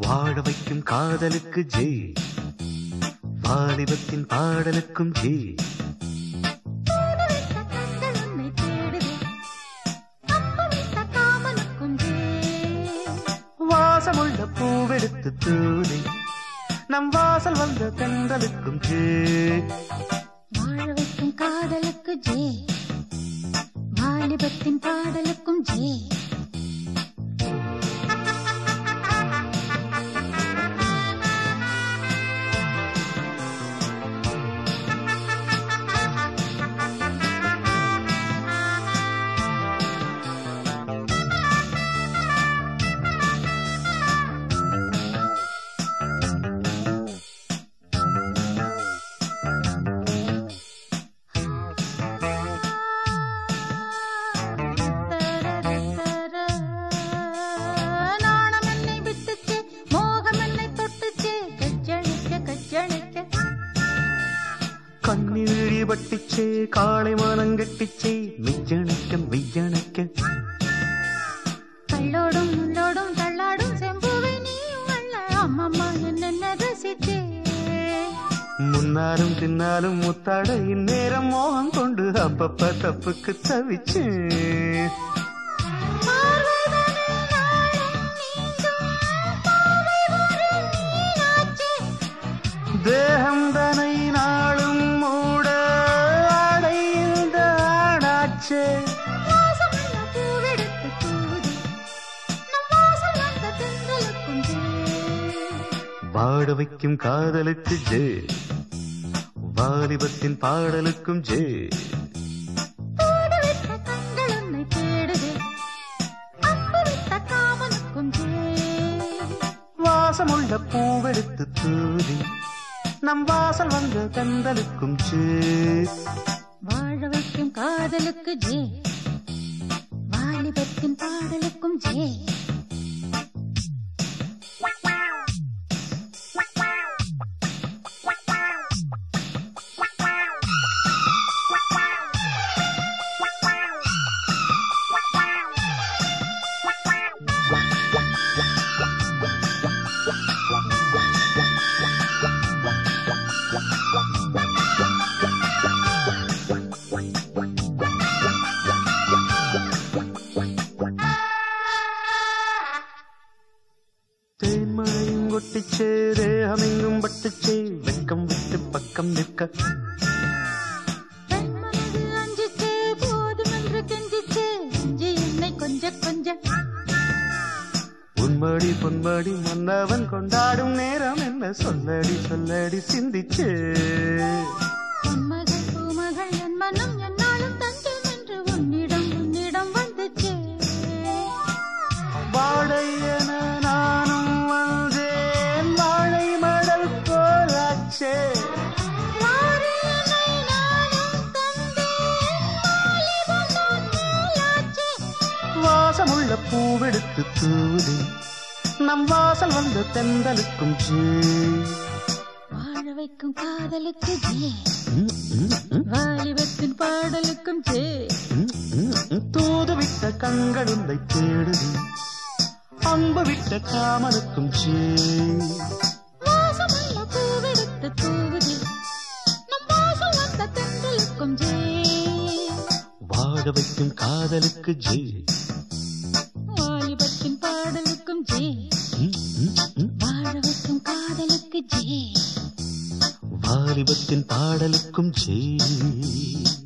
வாழ வைக்கும் காதலுக்கு ஜெய் வாலிபத்தின் பாடலுக்கும் ஜெய் தூதுவிட்ட கண்கள் உன்னை தேடுதே தப்புவிட்ட காமனுக்கும் ஜே வாசமுள்ள பூவெடுத்து தூதி நம் வாசல் வந்த தென்றலுக்கும் ஜெய் வாழ வைக்கும் காதலுக்கு ஜே வாலிபத்தின் பாடலுக்கும் ஜே நாணம் என்னை விட்டுச்சே மோகம் என்னை தொட்டுச்சே கச்சழிக்க கச்சழிக்க கண்ணீழி பட்டிச்சே காளை மானங்கட்டிச்சே மெய்யணைக்க மெய்யணைக்க கள்ளோடும் முள்ளோடும் தள்ளாடும் செம்புவை நீயும் அல்ல அம்மம்மா என்னென்ன ரசிச்சே முன்னாலும் பின்னாலும் முத்தாட இந்நேரம் மோகம் கொண்டு அப்பப்ப தப்புக்கு தவிச்சேன் பார்வைதனை நாளும் நீங்கும் பார்வை ஒரு நீனாச்சே தேகம் தனை நாளும் மூட அடைந்த ஆடாச்சே வாசமுள்ள பூவெடுத்து தூதி நம் வாசல் வந்த தென்றலுக்கும் ஜே வாட வைக்கும் காதலுக்கு ஜே வாலிபத்தின் பாடலுக்கும் ஜே தூதுவிட்ட கண்கள் உன்னை தேடுதே அம்புவிட்ட காமனுக்கும் ஜே வாசமுள்ள பூவெடுத்து தூதி நம் வாசல் வந்த தென்றலுக்கும் ஜே வாழ வைக்கும் காதலுக்கு ஜே வாலிபத்தின் பாடலுக்கும் ஜே தேன்மழையும் கொட்டிச்சே தேகமெங்கும் பட்டுச்சே வெக்கம் விட்டு பக்கம் நிற்க பெண்மனது அஞ்சிச்சே போதுமென்று கெஞ்சிச்சே அஞ்சி என்னை கொஞ்ச கொஞ்ச உன்மடி பொன்மடி மன்னவன் கொண்டாடும் நேரம் என்ன சொல்லடி சொல்லடி சிந்திச்சே உன்மகள் பூமகள் என் மனம் என்னாலும் தஞ்சம் என்று உன்னிடம் உன்னிடம் வந்துச்சே வாழை என நானும் வந்தேன் வாழை மடல் போலாச்சே வாரியனை நானும் தந்தேன் வாலிபம் நான் மேலாச்சே வாசமுள்ள பூவெடுத்து தூதி நம் வாசல் வந்த தெந்தலுக்கும் ஜே வாழ வைக்கும் காதலுக்கு ஜே ம், ம், ம், வாலிபத்தின் பாடலுக்கும் ஜே ம், ம், ம். தூது விட்ட கண்கள் உன்னை தேடுதி அன்பு விட்ட காமனுக்கும் ஜே வாசமுள்ள பூவெடுத்து தூவுதி நம் வாசல் வந்த தென்றலுக்கும் ஜே வாழ வைக்கும் காதலுக்கு ஜே வாலிபத்தின் பாடலுக்கும் ஜே ம், ம், ம். வாழ வைக்கும் காதலுக்கு ஜே வாலிபத்தின் பாடலுக்கும் ஜே